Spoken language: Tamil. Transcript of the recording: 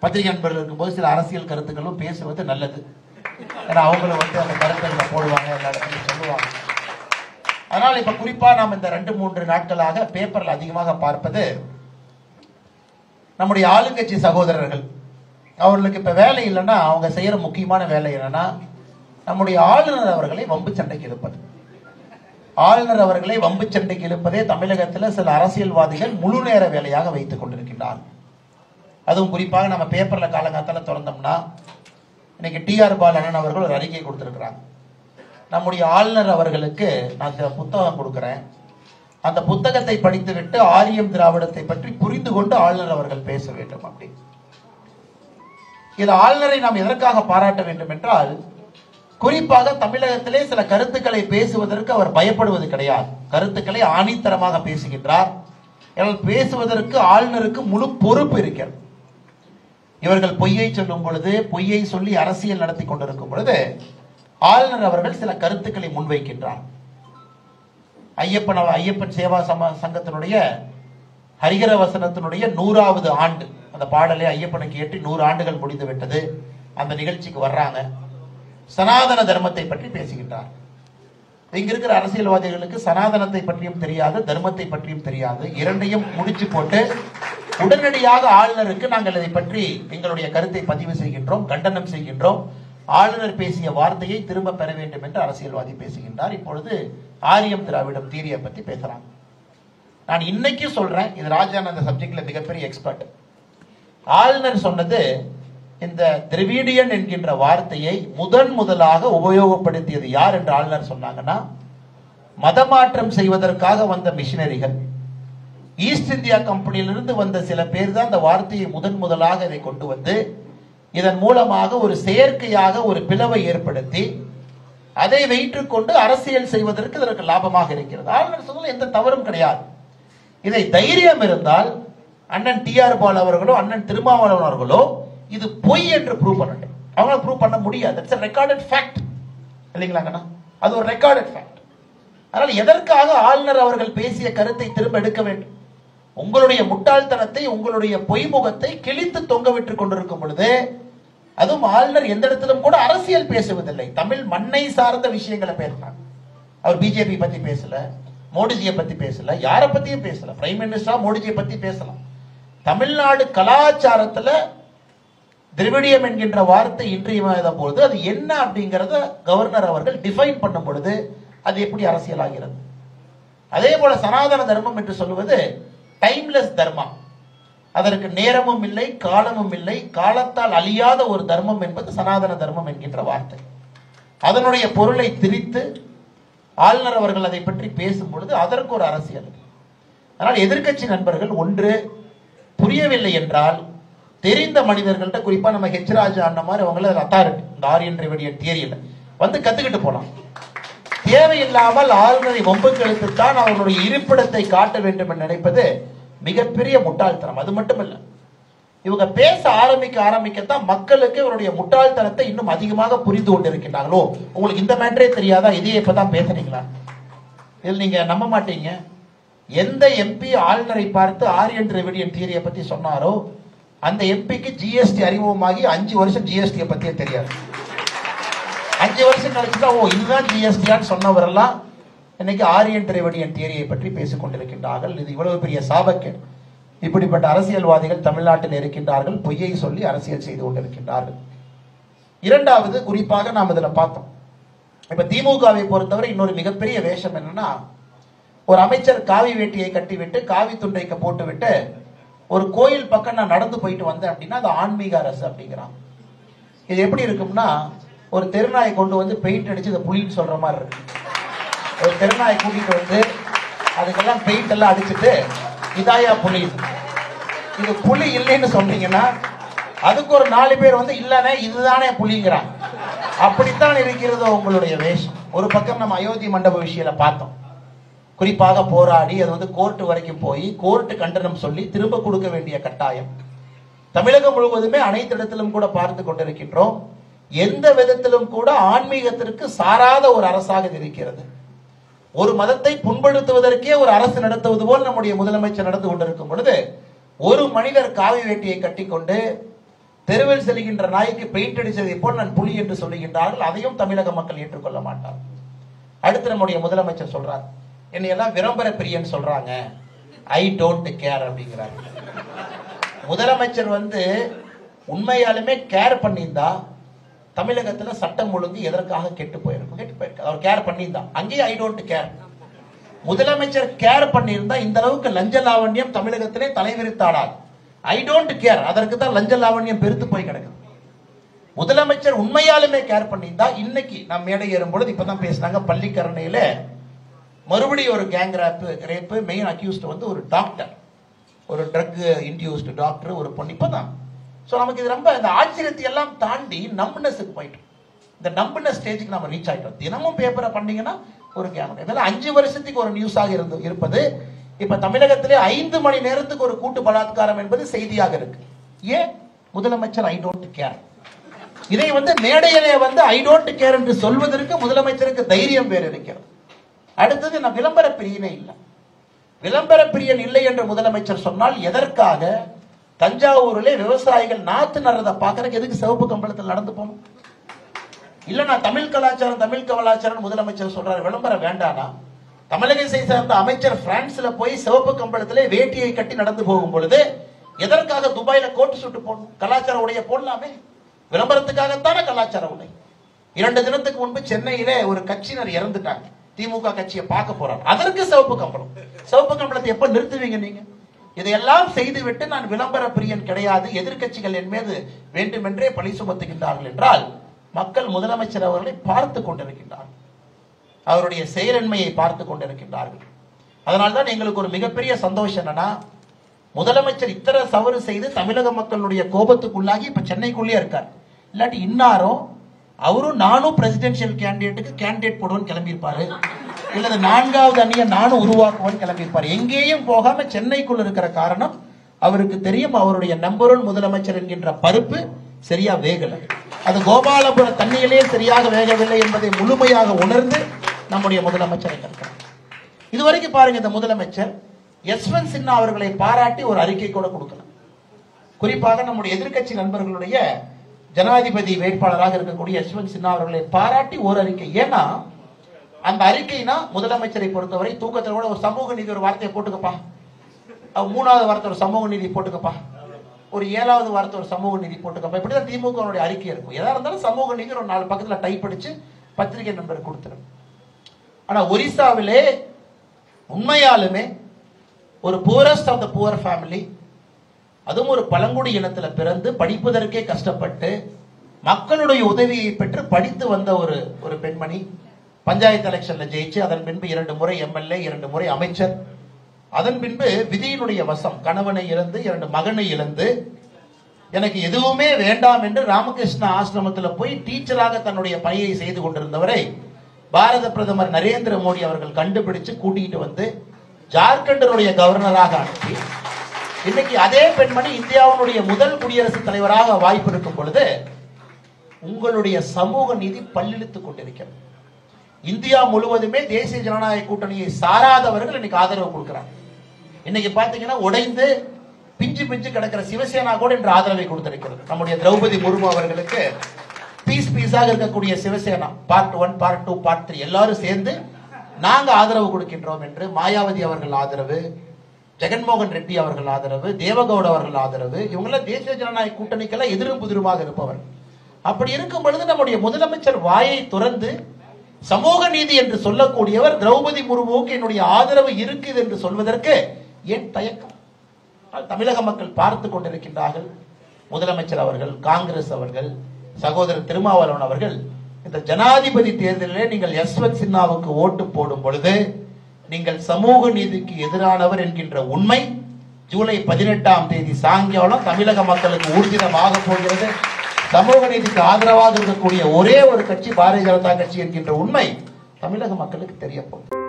பத்திரிகை நண்பர்கள் இருக்கும்போது சில அரசியல் கருத்துக்களும் பேசுவது நல்லது ஏன்னா அவங்களும் வந்து அந்த கருத்துக்களை போடுவாங்க எல்லா இடத்துலையும் சொல்லுவாங்க அதனால் இப்ப குறிப்பா நாம் இந்த ரெண்டு மூன்று நாட்களாக பேப்பர்ல அதிகமாக பார்ப்பது நம்முடைய ஆளுங்கட்சி சகோதரர்கள் அவர்களுக்கு இப்ப வேலை இல்லைன்னா அவங்க செய்யற முக்கியமான வேலை என்னன்னா நம்முடைய ஆளுநர் அவர்களை வம்பு சண்டைக்கு இழுப்பது ஆளுநர் அவர்களை வம்பு சண்டைக்கு இழுப்பதே தமிழகத்தில் சில அரசியல்வாதிகள் முழு நேர வேலையாக வைத்துக் கொண்டிருக்கின்றார் அதுவும் குறிப்பாக நம்ம பேப்பர்ல காலங்காத்தால திறந்தோம்னா இன்னைக்கு டிஆர் பாலன் அவர்கள் ஒரு அறிக்கை கொடுத்திருக்கிறாங்க நம்முடைய ஆளுநர் அவர்களுக்கு நான் சில புத்தகம் கொடுக்கிறேன் அந்த புத்தகத்தை படித்துவிட்டு ஆரியம் திராவிடத்தை பற்றி புரிந்து கொண்டு ஆளுநர் அவர்கள் பேச வேண்டும் அப்படி இது ஆளுநரை நாம் எதற்காக பாராட்ட வேண்டும் என்றால் குறிப்பாக தமிழகத்திலே சில கருத்துக்களை பேசுவதற்கு அவர் பயப்படுவது கிடையாது கருத்துக்களை ஆணித்தரமாக பேசுகின்றார் ஆனால் பேசுவதற்கு ஆளுநருக்கு முழு பொறுப்பு இருக்கிறது இவர்கள் பொய்யை சொல்லும் பொழுது பொய்யை சொல்லி அரசியல் நடத்தி கொண்டிருக்கும் பொழுது ஆளுநர் அவர்கள் சில கருத்துக்களை முன்வைக்கின்றார் ஐயப்பன் அவ- ஐயப்பன் சேவா சம சங்கத்தினுடைய ஹரிகர வசனத்தினுடைய நூறாவது ஆண்டு அந்த பாடலை ஐயப்பனுக்கு ஏற்றி நூறு ஆண்டுகள் முடிந்து விட்டது அந்த நிகழ்ச்சிக்கு வர்றாங்க சனாதன தர்மத்தை பற்றி பேசுகின்றார் இங்க இருக்கிற அரசியல்வாதிகளுக்கு சனாதனத்தை பற்றியும் தெரியாது தர்மத்தை பற்றியும் தெரியாது இரண்டையும் முடிச்சு போட்டு உடனடியாக ஆளுநருக்கு நாங்கள் இதை பற்றி எங்களுடைய கருத்தை பதிவு செய்கின்றோம் கண்டனம் செய்கின்றோம் ஆளுநர் பேசிய வார்த்தையை திரும்ப பெற வேண்டும் என்று அரசியல்வாதி பேசுகின்றார் இப்பொழுது ஆரியம் திராவிடம் தீரியை பத்தி பேசுறாங்க நான் இன்னைக்கு சொல்றேன் இது ராஜான் அந்த சப்ஜெக்ட்ல மிகப்பெரிய எக்ஸ்பர்ட் ஆளுநர் சொன்னது இந்த திரிவீடியன் என்கின்ற வார்த்தையை முதன் முதலாக உபயோகப்படுத்தியது யார் என்று ஆளுநர் சொன்னாங்கன்னா மதமாற்றம் செய்வதற்காக வந்த மிஷினரிகள் ஈஸ்ட் இந்தியா கம்பெனியிலிருந்து வந்த சில பேர் தான் இந்த வார்த்தையை முதன் முதலாக இதை கொண்டு வந்து இதன் மூலமாக ஒரு செயற்கையாக ஒரு பிளவை ஏற்படுத்தி அதை வைற்றுக்கொண்டு அரசியல் செய்வதற்கு இதற்கு லாபமாக இருக்கிறது ஆளுநர் சொன்னதில் எந்த தவறும் கிடையாது இதை தைரியம் இருந்தால் அண்ணன் டி ஆர் பால் அவர்களோ அண்ணன் திருமாவளவன் அவர்களோ இது பொய் என்று ப்ரூவ் பண்ணட்டும் அவங்களால ப்ரூவ் பண்ண முடியாது இட்ஸ் ரெக்கார்டட் ஃபேக்ட் இல்லைங்களாங்கண்ணா அது ஒரு ரெக்கார்டட் ஃபேக்ட் அதனால் எதற்காக ஆளுநர் அவர்கள் பேசிய கருத்தை திரும்ப எடுக்க வேண்டும் உங்களுடைய முட்டாள்தனத்தை உங்களுடைய பொய்முகத்தை கிழித்து தொங்க விட்டுக் கொண்டிருக்கும் பொழுது அதுவும் ஆளுநர் எந்த இடத்திலும் கூட அரசியல் பேசுவதில்லை தமிழ் மண்ணை சார்ந்த விஷயங்களை பேசுறாங்க அவர் பிஜேபி பத்தி பேசல மோடிஜியை பத்தி பேசல யாரை பத்தியும் பேசல பிரைம் மினிஸ்டரா மோடிஜியை பத்தி பேசலாம் தமிழ்நாடு கலாச்சாரத்துல திரிவிடியம் என்கின்ற வார்த்தை இன்றியமையாத பொழுது அது என்ன அப்படிங்கறத கவர்னர் அவர்கள் டிஃபைன் பண்ணும் பொழுது அது எப்படி அரசியலாகிறது அதே போல சனாதன தர்மம் என்று சொல்லுவது டைம்லெஸ் தர்மா அதற்கு நேரமும் இல்லை காலமும் இல்லை காலத்தால் அழியாத ஒரு தர்மம் என்பது சனாதன தர்மம் என்கின்ற வார்த்தை அதனுடைய பொருளை திரித்து ஆளுநர் அவர்கள் அதை பற்றி பேசும் பொழுது அதற்கு ஒரு அரசியல் அதனால் எதிர்க்கட்சி நண்பர்கள் ஒன்று புரியவில்லை என்றால் தெரிந்த மனிதர்கள்ட்ட குறிப்பா நம்ம ஹெச் ராஜா அண்ண மாதிரி அவங்கள அத்தாரிட்டி இந்த ஆரியன் ரெவடியன் தியரியில் வந்து கத்துக்கிட்டு போலாம் தேவையில்லாமல் ஆளுநரை வம்புக்கு இழுத்துத்தான் அவர்களுடைய இருப்பிடத்தை காட்ட வேண்டும் என்று நினைப்பது மிகப்பெரிய முட்டாள்தனம் அது மட்டுமல்ல இவங்க பேச ஆரம்பிக்க ஆரம்பிக்கத்தான் மக்களுக்கு இவருடைய முட்டாள்தனத்தை இன்னும் அதிகமாக புரிந்து கொண்டிருக்கிறாங்களோ உங்களுக்கு இந்த மேட்டரே தெரியாதா இதையே இப்பதான் பேசுறீங்களா இதில் நீங்க நம்ப மாட்டீங்க எந்த எம்பி ஆளுநரை பார்த்து ஆரியன் ரெவடியன் தியரியை பத்தி சொன்னாரோ அந்த எம்பிக்கு ஜிஎஸ்டி அறிமுகமாகி அஞ்சு வருஷம் ஜிஎஸ்டியை பத்தியே தெரியாது அஞ்சு வருஷம் கழிச்சுட்டா ஓ இதுதான் ஜிஎஸ்டியான்னு சொன்னவரெல்லாம் இன்னைக்கு ஆரியன் திரைவடியன் தியரியை பற்றி பேசிக் கொண்டிருக்கின்றார்கள் இது இவ்வளவு பெரிய சாபக்கேடு இப்படிப்பட்ட அரசியல்வாதிகள் தமிழ்நாட்டில் இருக்கின்றார்கள் பொய்யை சொல்லி அரசியல் செய்து கொண்டிருக்கின்றார்கள் இரண்டாவது குறிப்பாக நாம் இதுல பார்த்தோம் இப்ப திமுகவை பொறுத்தவரை இன்னொரு மிகப்பெரிய வேஷம் என்னன்னா ஒரு அமைச்சர் காவி வேட்டியை கட்டிவிட்டு காவி துண்டை போட்டுவிட்டு ஒரு கோயில் பக்கம் நான் நடந்து போயிட்டு வந்தேன் அப்படின்னா அது ஆன்மீக அரசு அப்படிங்கிறான் இது எப்படி இருக்கும்னா ஒரு தெருநாயை கொண்டு வந்து பெயிண்ட் அடிச்சு இதை புலின்னு சொல்ற மாதிரி இருக்கு ஒரு தெருநாயை கூட்டிட்டு வந்து அதுக்கெல்லாம் பெயிண்ட் எல்லாம் அடிச்சுட்டு இதாயா புலி இது புலி இல்லைன்னு சொன்னீங்கன்னா அதுக்கு ஒரு நாலு பேர் வந்து இல்லனே இதுதானே புலிங்கிறாங்க அப்படித்தான் இருக்கிறது உங்களுடைய வேஷம் ஒரு பக்கம் நம்ம அயோத்தி மண்டப விஷயத்துல பார்த்தோம் குறிப்பாக போராடி அது வந்து கோர்ட் வரைக்கும் போய் கோர்ட் கண்டனம் சொல்லி திரும்ப கொடுக்க வேண்டிய கட்டாயம் தமிழகம் முழுவதுமே அனைத்து இடத்திலும் கூட பார்த்து கொண்டிருக்கின்றோம் எந்த விதத்திலும் கூட ஆன்மீகத்திற்கு சாராத ஒரு அரசாக இது இருக்கிறது ஒரு மதத்தை புண்படுத்துவதற்கே ஒரு அரசு நடத்துவது போல் நம்முடைய முதலமைச்சர் நடந்து கொண்டிருக்கும் பொழுது ஒரு மனிதர் காவி வேட்டியை கட்டிக்கொண்டு தெருவில் செல்கின்ற நாய்க்கு பெயிண்ட் அடிச்சதை போல் நான் புலி என்று சொல்லுகின்றார்கள் அதையும் தமிழக மக்கள் ஏற்றுக்கொள்ள மாட்டார் அடுத்து நம்முடைய முதலமைச்சர் சொல்றார் என்னை எல்லாம் விளம்பர பிரியன் சொல்றாங்க ஐ டோன்ட் கேர் அப்படிங்கிறார் முதலமைச்சர் வந்து உண்மையாலுமே கேர் பண்ணியிருந்தா தமிழகத்துல சட்டம் ஒழுங்கு எதற்காக கெட்டு போயிருக்கும் கெட்டு போயிருக்கு அவர் கேர் பண்ணியிருந்தா அங்கேயே ஐ டோன்ட் கேர் முதலமைச்சர் கேர் பண்ணியிருந்தா இந்த அளவுக்கு லஞ்ச லாவண்யம் தமிழகத்திலே தலைவிரித்தாடாது ஐ டோன்ட் கேர் அதற்கு தான் லஞ்ச லாவண்யம் பெருத்து போய் கிடக்குது முதலமைச்சர் உண்மையாலுமே கேர் பண்ணியிருந்தா இன்னைக்கு நாம் மேடை ஏறும் பொழுது இப்பதான் பேசினாங்க பள்ளிக்கரணையில மறுபடியும் ஒரு gang rape rape main accused வந்து ஒரு டாக்டர் ஒரு ட்ரக் இன்டியூஸ்டு டாக்டர் ஒரு பொண்ணு இப்பதான் ஸோ நமக்கு இது ரொம்ப இந்த ஆச்சரியத்தை எல்லாம் தாண்டி நம்புனஸுக்கு போயிட்டோம் இந்த நம்பின ஸ்டேஜுக்கு நம்ம ரீச் ஆயிட்டோம் தினமும் பேப்பரை பண்ணீங்கன்னா ஒரு கேம் இதெல்லாம் அஞ்சு வருஷத்துக்கு ஒரு நியூஸாக இருந்து இருப்பது இப்ப தமிழகத்திலே ஐந்து மணி நேரத்துக்கு ஒரு கூட்டு பலாத்காரம் என்பது செய்தியாக இருக்கு ஏன் முதலமைச்சர் ஐ டோன்ட் கேர் இதை வந்து மேடையிலே வந்து ஐ டோன்ட் கேர் என்று சொல்வதற்கு முதலமைச்சருக்கு தைரியம் வேறு இருக்கிறது அடுத்தது நான் விளம்பர பிரியனே இல்லை விளம்பர பிரியன் இல்லை என்று முதலமைச்சர் சொன்னால் எதற்காக தஞ்சாவூரிலே விவசாயிகள் நாத்து நடுறதை பார்க்கறதுக்கு எதுக்கு சிவப்பு கம்பளத்தில் நடந்து போகணும் இல்ல நான் தமிழ் கலாச்சாரம் தமிழ் கலாச்சாரம் முதலமைச்சர் சொல்றாரு விளம்பரம் வேண்டானா தமிழகத்தை சேர்ந்த அமைச்சர் பிரான்ஸ்ல போய் சிவப்பு கம்பளத்திலே வேட்டியை கட்டி நடந்து போகும் பொழுது எதற்காக துபாயில கோட்டு சுட்டு போடணும் கலாச்சார உடைய போடலாமே விளம்பரத்துக்காகத்தானே கலாச்சார உடை இரண்டு தினத்துக்கு முன்பு சென்னையிலே ஒரு கட்சியினர் இறந்துட்டாங்க திமுக கட்சியை பார்க்க போறாங்க அதற்கு சிவப்பு கம்பளம் சிவப்பு கம்பளத்தை எப்ப நிறுத்துவீங்க நீங்க இதையெல்லாம் செய்துவிட்டு நான் விளம்பர பிரியன் கிடையாது எதிர்க்கட்சிகள் என் மீது வேண்டுமென்றே பழி சுமத்துகின்றார்கள் என்றால் மக்கள் முதலமைச்சர் அவர்களை பார்த்து கொண்டிருக்கின்றார்கள் அவருடைய செயலன்மையை பார்த்து கொண்டிருக்கின்றார்கள் அதனால்தான் எங்களுக்கு ஒரு மிகப்பெரிய சந்தோஷம் என்னன்னா முதலமைச்சர் இத்தனை சவறு செய்து தமிழக மக்களுடைய கோபத்துக்குள்ளாகி இப்ப சென்னைக்குள்ளேயே இருக்கார் இல்லாட்டி இன்னாரும் அவரும் நானும் பிரசிடென்சியல் கேண்டிடேட்டுக்கு கேண்டிடேட் போடுவேன்னு கிளம்பியிருப்பாரு இல்லது நான்காவது அணியை நானும் உருவாக்குவேன்னு கிளம்பியிருப்பாரு எங்கேயும் போகாம சென்னைக்குள்ள இருக்கிற காரணம் அவருக்கு தெரியும் அவருடைய நம்பர் ஒன் முதலமைச்சர் என்கின்ற பருப்பு சரியா வேகல அது கோபாலபுர தண்ணியிலே சரியாக வேகவில்லை என்பதை முழுமையாக உணர்ந்து நம்முடைய முதலமைச்சர் இங்க இருக்கார் இதுவரைக்கும் பாருங்க இந்த முதலமைச்சர் யஸ்வந்த் சின்ஹா அவர்களை பாராட்டி ஒரு அறிக்கை கூட கொடுக்கல குறிப்பாக நம்முடைய எதிர்க்கட்சி நண்பர்களுடைய ஜனாதிபதி வேட்பாளராக இருக்கக்கூடிய யஸ்வந்த் சின்ஹா அவர்களை பாராட்டி ஒரு அறிக்கை ஏன்னா அந்த அறிக்கைனா முதலமைச்சரை பொறுத்தவரை தூக்கத்தில் கூட ஒரு சமூக நீதி ஒரு வார்த்தையை போட்டுக்கப்பா அவ மூணாவது வார்த்தை ஒரு சமூக நீதி போட்டுக்கப்பா ஒரு ஏழாவது வார்த்தை ஒரு சமூக நீதி போட்டுக்கப்பா இப்படிதான் திமுக அறிக்கை இருக்கும் எதா இருந்தாலும் சமூக நீதி ஒரு நாலு பக்கத்துல டைப் அடிச்சு பத்திரிகை நம்பர் கொடுத்துரும் ஆனா ஒரிசாவிலே உண்மையாலுமே ஒரு poorest of the poor family அதுவும் ஒரு பழங்குடி இனத்துல பிறந்து படிப்பதற்கே கஷ்டப்பட்டு மக்களுடைய உதவியை பெற்று படித்து வந்த ஒரு ஒரு பெண்மணி பஞ்சாயத்து எலெக்ஷன்ல ஜெயிச்சு அதன் பின்பு இரண்டு முறை எம்எல்ஏ இரண்டு முறை அமைச்சர் அதன் பின்பு விதியினுடைய வசம் கணவனை இழந்து இரண்டு மகனை இழந்து எனக்கு எதுவுமே வேண்டாம் என்று ராமகிருஷ்ண ஆசிரமத்துல போய் டீச்சராக தன்னுடைய பணியை செய்து கொண்டிருந்தவரை பாரத பிரதமர் நரேந்திர மோடி அவர்கள் கண்டுபிடிச்சு கூட்டிட்டு வந்து ஜார்க்கண்டினுடைய கவர்னராக அனுப்பி இன்னைக்கு அதே பெண்மணி இந்தியாவினுடைய முதல் குடியரசுத் தலைவராக வாய்ப்பு இருக்கும் பொழுது உங்களுடைய சமூக நீதி பல்லிழித்துக் கொண்டிருக்கிறது இந்தியா முழுவதுமே தேசிய ஜனநாயக கூட்டணியை சாராதவர்கள் இன்னைக்கு ஆதரவு கொடுக்கிறாங்க இன்னைக்கு பாத்தீங்கன்னா உடைந்து பிஞ்சு பிஞ்சு கிடக்கிற சிவசேனா கூட இன்று ஆதரவை கொடுத்திருக்கிறது நம்முடைய திரௌபதி முர்மு அவர்களுக்கு பீஸ் பீஸாக இருக்கக்கூடிய Shiv Sena part one part two part three எல்லாரும் சேர்ந்து நாங்க ஆதரவு கொடுக்கின்றோம் என்று மாயாவதி அவர்கள் ஆதரவு ஜெகன்மோகன் ரெட்டி அவர்கள் ஆதரவு தேவகவுட அவர்கள் ஆதரவு இவங்கெல்லாம் தேசிய ஜனநாயக கூட்டணிக்கெல்லாம் எதிரும் புதிருமாக இருப்பவர் அப்படி இருக்கும் பொழுது நம்முடைய முதலமைச்சர் வாயை துறந்து சமூக நீதி என்று சொல்லக்கூடியவர் திரௌபதி முர்முவுக்கு என்னுடைய ஆதரவு இருக்குது என்று சொல்வதற்கு ஏன் தயக்கம் ஆனால் தமிழக மக்கள் பார்த்து கொண்டிருக்கின்றார்கள் முதலமைச்சர் அவர்கள் காங்கிரஸ் அவர்கள் சகோதரர் திருமாவளவன் அவர்கள் இந்த ஜனாதிபதி தேர்தலிலே நீங்கள் யஸ்வந்த் சின்ஹாவுக்கு ஓட்டு போடும் பொழுது நீங்கள் சமூக நீதிக்கு எதிரானவர் என்கின்ற உண்மை ஜூலை பதினெட்டாம் தேதி சாயங்காலம் தமிழக மக்களுக்கு ஊர்ஜிதமாக போகிறது சமூக நீதிக்கு ஆதரவாக இருக்கக்கூடிய ஒரே ஒரு கட்சி பாரதிய ஜனதா கட்சி என்கின்ற உண்மை தமிழக மக்களுக்கு தெரிய போகுது